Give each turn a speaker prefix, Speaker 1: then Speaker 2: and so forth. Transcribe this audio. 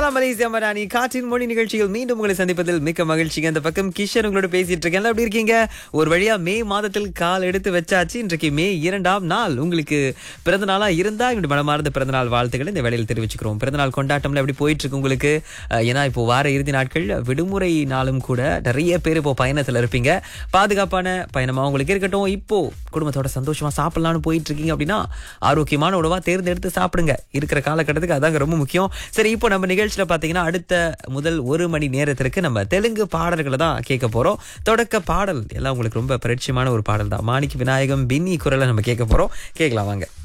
Speaker 1: சலாம் மலேசியா மராணி காற்றின் மொழி நிகழ்ச்சியில் மீண்டும் உங்களை சந்திப்பதில் மிக்க மகிழ்ச்சிங்க அந்த பக்கம் கிஷன் உங்களோட பேசிட்டு இருக்கேன் எல்லாம் எப்படி இருக்கீங்க ஒரு வழியா மே மாதத்தில் கால் எடுத்து வச்சாச்சு இன்றைக்கு மே இரண்டாம் நாள் உங்களுக்கு பிறந்த நாளா இருந்தா இப்படி மனமார்ந்த பிறந்த நாள் வாழ்த்துக்களை இந்த வேளையில் தெரிவிச்சுக்கிறோம் பிறந்த நாள் கொண்டாட்டம்ல எப்படி போயிட்டு இருக்கு உங்களுக்கு அஹ், ஏன்னா இப்போ வார இறுதி நாட்கள் விடுமுறை நாளும் கூட நிறைய பேர் இப்போ பயணத்துல இருப்பீங்க பாதுகாப்பான பயணமா உங்களுக்கு இருக்கட்டும் இப்போ குடும்பத்தோட சந்தோஷமா சாப்பிடலாம்னு போயிட்டு இருக்கீங்க அப்படின்னா ஆரோக்கியமான உணவா தேர்ந்தெடுத்து சாப்பிடுங்க இருக்கிற காலகட்டத்துக்கு அதாங்க ரொம்ப முக்கியம் சரி இப்போ நம்ம நிகழ்ச்சியில பாத்தீங்கன்னா அடுத்த முதல் ஒரு மணி நேரத்திற்கு நம்ம தெலுங்கு பாடல்களை தான் கேட்க போறோம் தொடக்க பாடல் எல்லாம் உங்களுக்கு ரொம்ப பரிச்சயமான ஒரு பாடல் தான் மாணிக்க விநாயகம் பின்னி குரலை நம்ம கேட்க போறோம் கேட்கலாம் வாங்க